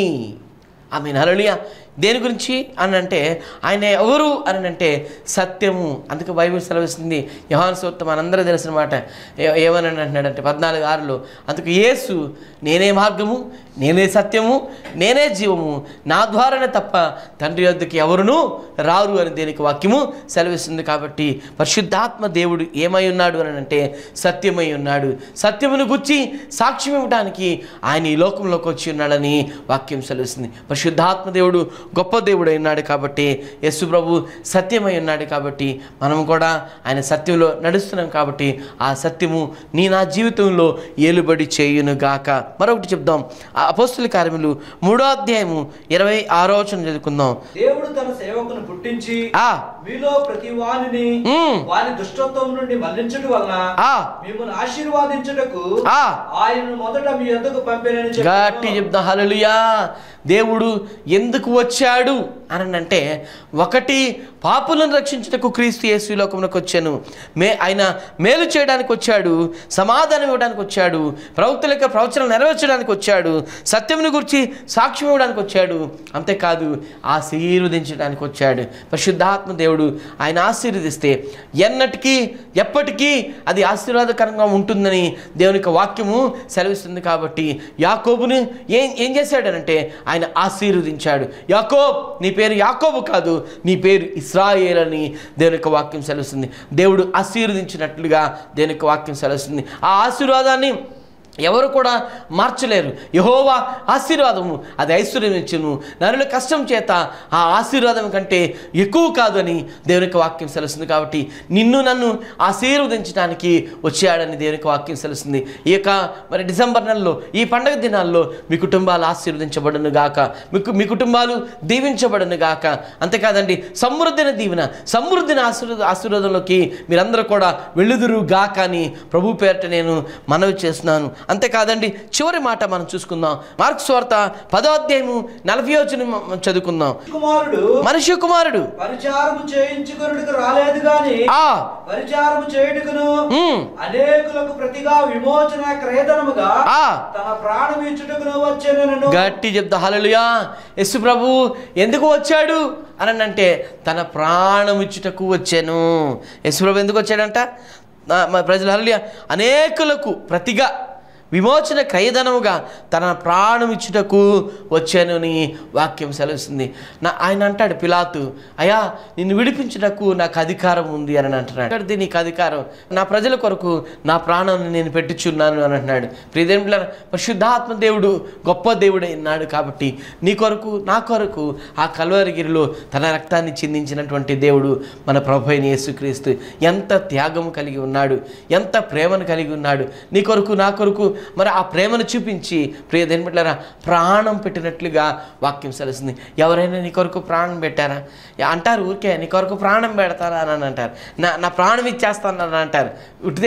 ఆమె హరళియ దేని గురించి అని అంటే ఆయన ఎవరు అని అంటే సత్యము అందుకే బైబిల్ సెలవిస్తుంది యోహాన్ సూత్త మనందరూ తెలిసిన మాట ఏ- ఏమని అంటున్నాడంటే పద్నాలుగు ఆరులో అందుకు యేసు నేనే మార్గము నేనే సత్యము నేనే జీవము నా ద్వారానే తప్ప తండ్రి వద్దకు ఎవరునూ రారు అని దేనికి వాక్యము సెలవిస్తుంది కాబట్టి పరిశుద్ధాత్మ దేవుడు ఏమై ఉన్నాడు అని అంటే సత్యమై ఉన్నాడు సత్యమును గుర్చి సాక్ష్యం ఇవ్వడానికి ఆయన ఈ లోకంలోకి వచ్చి ఉన్నాడని వాక్యం సెలవిస్తుంది పరిశుద్ధాత్మ దేవుడు గొప్ప దేవుడు ఉన్నాడు కాబట్టి యేసు ప్రభు సత్యమై ఉన్నాడు కాబట్టి మనం కూడా ఆయన సత్యంలో నడుస్తున్నాం కాబట్టి ఆ సత్యము నీ నా జీవితంలో ఏలుబడి చేయును గాక మరొకటి చెప్దాం ఆ అపోస్తుల కార్యములు మూడో అధ్యాయము ఇరవై ఆరో వచనం చదువుకుందాం దేవుడు తన సేవకును పుట్టించి ఆ మీలో ప్రతి వానిని ఉమ్, వాని దుష్టత్వం నుండి మళ్లించుట వలన ఆ మిమ్మల్ని ఆశీర్వాదించుటకు ఆ ఆయనను మొదట మీ ఎందుకు పంపినని గట్టి చెప్పాను. చెప్దాం హల్లెలూయా దేవుడు ఎందుకు వచ్చాడు అని అంటే ఒకటి పాపులను రక్షించుటకు క్రీస్తు యేసు ఈ లోకమునకు వచ్చాను మే ఆయన మేలు చేయడానికి వచ్చాడు సమాధానం ఇవ్వడానికి వచ్చాడు ప్రవక్తల యొక్క ప్రవచనం నెరవేర్చడానికి వచ్చాడు సత్యమును గురించి సాక్ష్యం ఇవ్వడానికి వచ్చాడు అంతేకాదు ఆశీర్వదించడానికి వచ్చాడు పరిశుద్ధాత్మ దేవుడు ఆయన ఆశీర్వదిస్తే ఎన్నటికీ ఎప్పటికీ అది ఆశీర్వాదకరంగా ఉంటుందని దేవుని యొక్క వాక్యము సెలవిస్తుంది కాబట్టి యాకోబుని ఏం ఏం చేశాడనంటే ఆయన ఆశీర్వదించాడు యాకోబ్ నీ పేరు యాకోబు కాదు నీ పేరు ఇస్రాయేల్ అని దేవుని యొక్క వాక్యం సెలవుస్తుంది దేవుడు ఆశీర్వదించినట్లుగా దేవుని యొక్క వాక్యం సెలవుస్తుంది ఆ ఆశీర్వాదాన్ని ఎవరు కూడా మార్చలేరు యహోవా ఆశీర్వాదము అది ఐశ్వర్యం ఇచ్చును నరుల కష్టం చేత ఆ ఆశీర్వాదం కంటే ఎక్కువ కాదు అని దేవుని యొక్క వాక్యం సెలుస్తుంది కాబట్టి నిన్ను నన్ను ఆశీర్వదించడానికి వచ్చాడని దేవుని యొక్క వాక్యం సెలుస్తుంది ఈ యొక్క మరి డిసెంబర్ నెలలో ఈ పండగ దినాల్లో మీ కుటుంబాలు ఆశీర్వదించబడును గాక మీకు మీ కుటుంబాలు దీవించబడును గాక అంతేకాదండి సమృద్ధిని దీవెన సమృద్ధిని ఆశీర్వాద ఆశీర్వాదంలోకి మీరందరూ కూడా వెళ్ళుదురు గాక అని ప్రభు పేరట నేను మనవి చేస్తున్నాను అంతేకాదండి చివరి మాట మనం చూసుకుందాం మార్క్స్ వార్త పదో అధ్యాయము నలభై వచ్చిన చదువుకుందాం కుమారుడు మనిషి కుమారుడు పరిచారము చేయించుకొనుటకు రాలేదు గాని ఆ పరిచారము చేయుటకును ఉమ్, అనేకులకు ప్రతిగా విమోచన క్రయధనముగా ఆ తన ప్రాణం ఇచ్చుటకును వచ్చాను గట్టి చెప్తా హల్లెలూయా యేసు ప్రభు ఎందుకు వచ్చాడు అని అంటే తన ప్రాణం ఇచ్చుటకు వచ్చాను యేసు ప్రభు ఎందుకు వచ్చాడంట ఆ, మా ప్రజలు హల్లెలూయా అనేకులకు ప్రతిగా విమోచన క్రయధనముగా తన ప్రాణం ఇచ్చుటకు వచ్చాను అని వాక్యం సెలవుస్తుంది నా ఆయన అంటాడు పిలాతు అయ్యా నిన్ను విడిపించుటకు నాకు అధికారం ఉంది అని అంటున్నాడు ఎక్కడిది నీకు అధికారం నా ప్రజల కొరకు నా ప్రాణాన్ని నేను పెట్టుచున్నాను అని అంటున్నాడు ప్రియదేవుల పరిశుద్ధాత్మ దేవుడు గొప్ప దేవుడై ఉన్నాడు కాబట్టి నీ కొరకు నా కొరకు ఆ కల్వరిగిరిలో తన రక్తాన్ని చిందించినటువంటి దేవుడు మన ప్రభు అయిన యేసుక్రీస్తు ఎంత త్యాగము కలిగి ఉన్నాడు ఎంత ప్రేమను కలిగి ఉన్నాడు నీ కొరకు నా కొరకు మరి ఆ ప్రేమను చూపించి ప్రియ దేనిపట్లరా ప్రాణం పెట్టినట్లుగా వాక్యం సెలవుస్తుంది ఎవరైనా నీ కొరకు ప్రాణం పెట్టారా అంటారు ఊరికే నీ కొరకు ప్రాణం పెడతారా అని అంటారు నా నా ప్రాణం ఇచ్చేస్తాను అని అంటారు ఉటిదే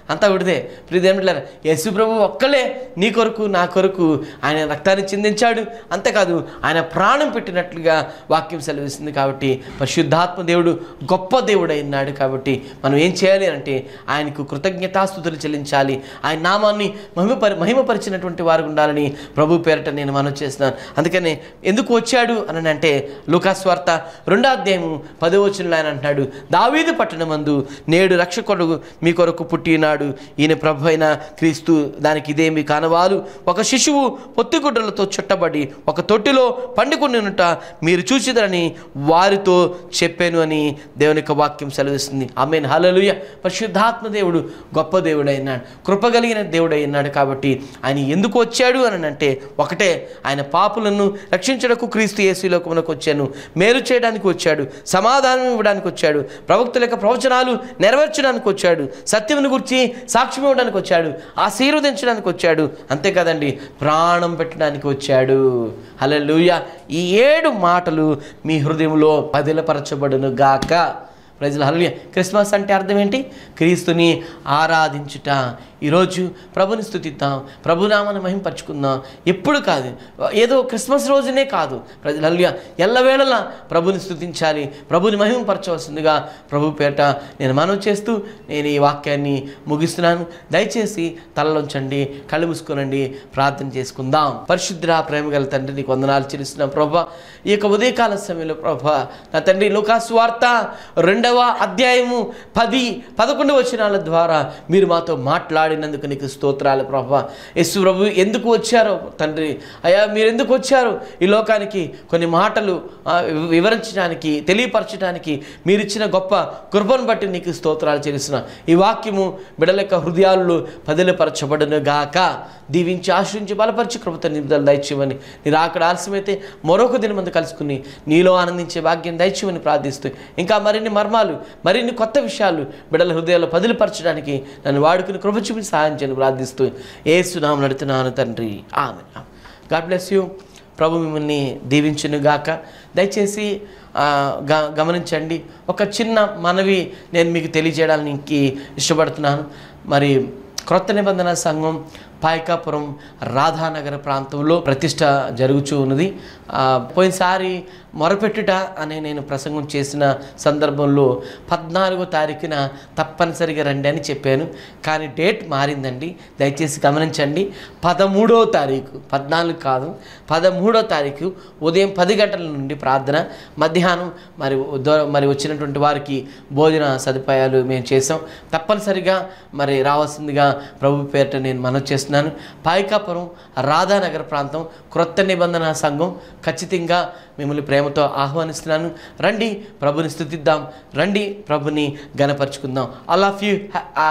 అంతా విడిదే ప్రియదేమిట్లేరా యేసు ప్రభు ఒక్కలే నీ కొరకు నా కొరకు ఆయన రక్తాన్ని చిందించాడు అంతేకాదు ఆయన ప్రాణం పెట్టినట్లుగా వాక్యం సెలవిస్తుంది కాబట్టి పరిశుద్ధాత్మ దేవుడు గొప్ప దేవుడు అయినాడు కాబట్టి మనం ఏం చేయాలి అంటే ఆయనకు కృతజ్ఞతాస్థుతులు చెల్లించాలి ఆయన నామాన్ని మహిమపరి మహిమపరిచినటువంటి వారు ఉండాలని ప్రభు పేరట నేను మనం చేస్తున్నాను అందుకని ఎందుకు వచ్చాడు అని అంటే లుకాస్వార్త రెండో అధ్యాయము పదో వచనంలో ఆయన అంటున్నాడు దావీదు పట్టణమందు నేడు రక్షకుడు మీ కొరకు పుట్టినాడు ఈయన ప్రభు అయిన క్రీస్తు దానికి ఇదే మీ కానవాలు ఒక శిశువు పొత్తిగుడ్డలతో చుట్టబడి ఒక తొట్టిలో పండుకునినుట మీరు చూసిదరని వారితో చెప్పాను అని దేవుని యొక్క వాక్యం సెలవిస్తుంది ఆమెన్ హలలుయ పరిశుద్ధాత్మ దేవుడు గొప్ప దేవుడు అయినాడు కృప కలిగిన దేవుడు అయినాడు కాబట్టి ఆయన ఎందుకు వచ్చాడు అని అంటే ఒకటే ఆయన పాపులను రక్షించడానికి క్రీస్తు యేసు లోకమునకు వచ్చాను మేలు చేయడానికి వచ్చాడు సమాధానం ఇవ్వడానికి వచ్చాడు ప్రవక్తుల యొక్క ప్రవచనాలు నెరవేర్చడానికి వచ్చాడు సత్యమును గురించి సాక్ష్యం ఇవ్వడానికి వచ్చాడు ఆశీర్వదించడానికి వచ్చాడు అంతే కదండి ప్రాణం పెట్టడానికి వచ్చాడు హల్లెలూయ ఈ ఏడు మాటలు మీ హృదయంలో పదిలపరచబడును గాక ప్రజలు హల్లెలూయా క్రిస్మస్ అంటే అర్థం ఏంటి క్రీస్తుని ఆరాధించుట ఈరోజు ప్రభుని స్థుతిద్దాం ప్రభునామాన్ని మహింపరచుకుందాం ఎప్పుడు కాదు ఏదో క్రిస్మస్ రోజునే కాదు ప్రజలు హల్లెలూయా ఎల్లవేళలా ప్రభుని స్థుతించాలి ప్రభుని మహింపరచవలసిందిగా ప్రభు పేట నేను మనవి చేస్తూ నేను ఈ వాక్యాన్ని ముగిస్తున్నాను దయచేసి తలలోంచండి కళ్ళు మూసుకోనండి ప్రార్థన చేసుకుందాం పరిశుద్ధ ప్రేమ గల తండ్రి నీకు వందనాలు చెల్లిస్తున్నాం ప్రభా ఈ యొక్క ఉదయకాల సమయంలో ప్రభా నా తండ్రి లోకాసు వార్త రెండవ అధ్యాయము పది పదకొండు వచనాల ద్వారా మీరు మాతో మాట్లాడినందుకు నీకు స్తోత్రాలు ప్రభా యేసు ప్రభు ఎందుకు వచ్చారో తండ్రి అయ్యా మీరు ఎందుకు వచ్చారు ఈ లోకానికి కొన్ని మాటలు ఆ, వివరించడానికి తెలియపరచడానికి మీరు ఇచ్చిన గొప్ప కృపను బట్టి నీకు స్తోత్రాలు చెల్లిస్తున్నా ఈ వాక్యము బిడల యొక్క హృదయాల్లో పదిలపరచబడును గాక దీవించి ఆశ్రయించి బలపరిచి కృపత నిలుదల దయచేయమని మీరు అక్కడ ఆలస్యమైతే మరొక దిన మంది కలుసుకుని నీలో ఆనందించే భాగ్యం దయచేయమని ప్రార్థిస్తూ ఇంకా మరిన్ని మర్మాలు మరిన్ని కొత్త విషయాలు బిడల హృదయాల్లో పదిలిపరచడానికి నన్ను వాడుకుని కృప చూపి సహాయం చేయని ప్రార్థిస్తూ ఏసునామం నడుతున్నాను తండ్రి ఆమె గాడ్ బ్లెస్ యూ ప్రభు మిమ్మల్ని దీవించును గాక దయచేసి ఆ, గ గమనించండి ఒక చిన్న మనవి నేను మీకు తెలియజేయడానికి ఇష్టపడుతున్నాను మరి క్రొత్త నిబంధన సంఘం పాయకాపురం రాధానగర ప్రాంతంలో ప్రతిష్ట జరుగుతూ ఉన్నది ఆ, పోయినసారి మొరపెట్టుట అనే నేను ప్రసంగం చేసిన సందర్భంలో పద్నాలుగో తారీఖున తప్పనిసరిగా రండి అని చెప్పాను కానీ డేట్ మారిందండి దయచేసి గమనించండి పదమూడో తారీఖు పద్నాలుగు కాదు పదమూడో తారీఖు ఉదయం పది గంటల నుండి ప్రార్థన మధ్యాహ్నం మరి దూర- మరి వచ్చినటువంటి వారికి భోజన సదుపాయాలు మేము చేసాం తప్పనిసరిగా మరి రావాల్సిందిగా ప్రభు పేరిట నేను మనవి చేస్తున్నాను పాయకాపురం రాధానగర్ ప్రాంతం క్రొత్త నిబంధన సంఘం ఖచ్చితంగా మిమ్మల్ని ప్రేమతో ఆహ్వానిస్తున్నాను రండి ప్రభుని స్థుతిద్దాం రండి ప్రభుని గనపరుచుకుందాం ఆల్ ఆఫ్ యూ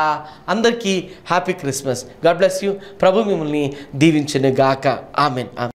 అందరికీ happy Christmas God bless you ప్రభు మిమ్మల్ని దీవించిన గాక ఆమెన్